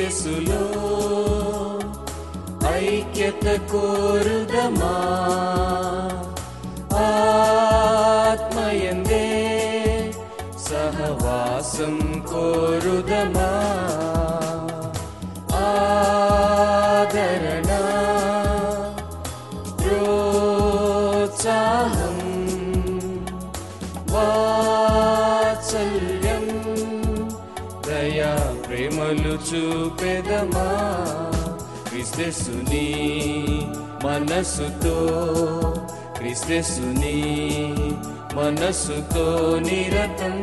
క్రిస్తెసులో ఐక్యత కోరుదమా ఆత్మయందే సహవాసం కోరుదమా ఆదరణ ప్రోత్సాహం వాత్సల్యం దయా ప్రేమలు చూపెదమా క్రిస్తెసుని మనసుతో క్రిస్తెసుని మనసుతో నిరతం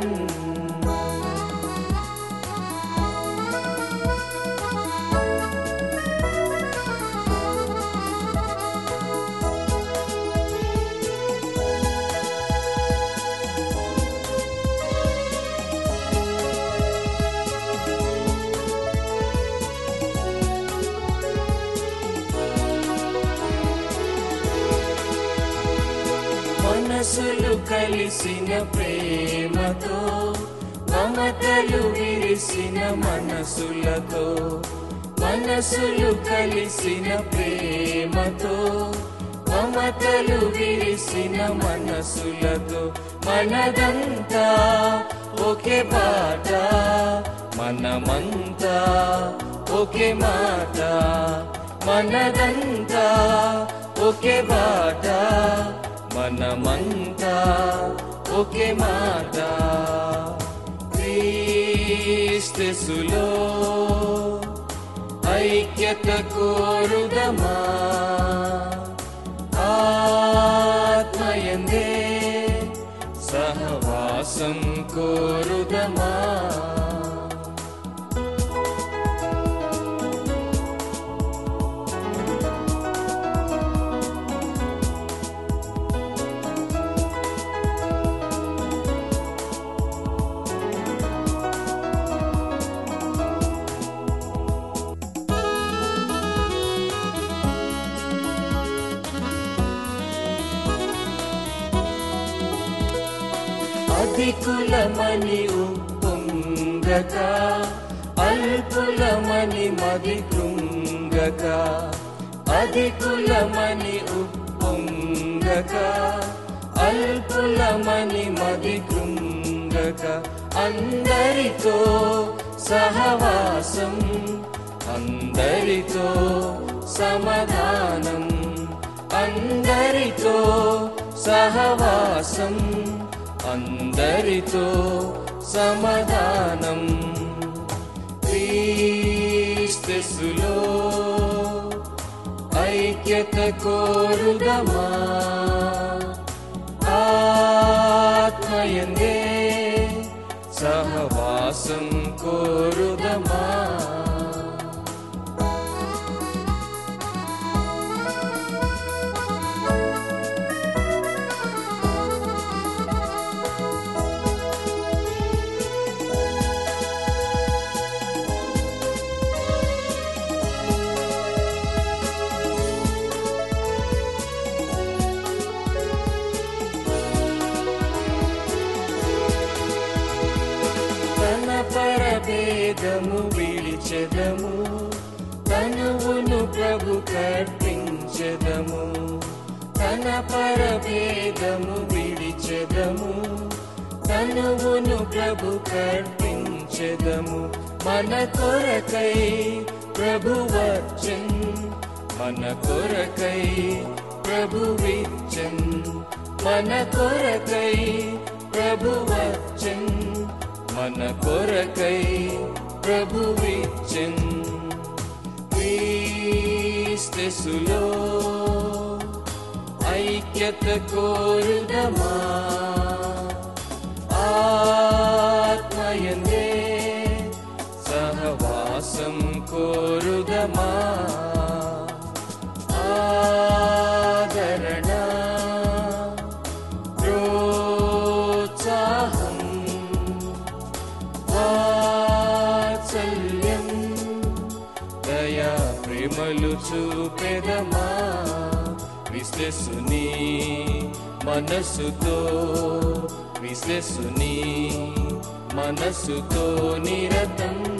మనసులు కలిసిన ప్రేమతో మమతలు విరిసిన మనసులతో మనసులు కలిసిన ప్రేమతో మమతలు విరిసిన మనసులతో మనదంతా ఒకే పాట మనమంతా ఒకే మాట మనదంతా ఒకే బాట మనమంతా ఒకే మాట క్రీస్తులో ఐక్యత కోరుదమా ఆత్మయందే సహవాసం కోరుదమా అధికులమని ఉప్పొంగక అల్పులమని మది కృంగక అధికులమని ఉప్పొంగక అల్పులమని మది కృంగక అందరితో సహవాసం అందరితో సమాధానం అందరితో సహవాసం అందరితో సమాధానం క్రీస్తులో ఐక్యత కోరుదమా ఆత్మయందే సహవాసం కోరుదమా తన పరభేదము విడిచెదము తనువును ప్రభు కర్పించెదము తన పరభేదము విడిచెదము తనువును ప్రభు కర్పించెదము మన కొరకై ప్రభు వచ్చన్ మన కొరకై ప్రభు విచ్చన్ మన కొరకై ప్రభు వచ్చన్ మన కొరకై ప్రభు విచ్చన్ క్రీస్తులో ఐక్యత కోరుదమా ఆత్మయందే సహవాసం కోరుదమా ఆదరణ ప్రోత్సాహం వాత్సల్యం దయా ప్రేమలు చూపెదమా విశ్లేసుని మనసుతో విశ్లేసుని మనసుతో నిరతం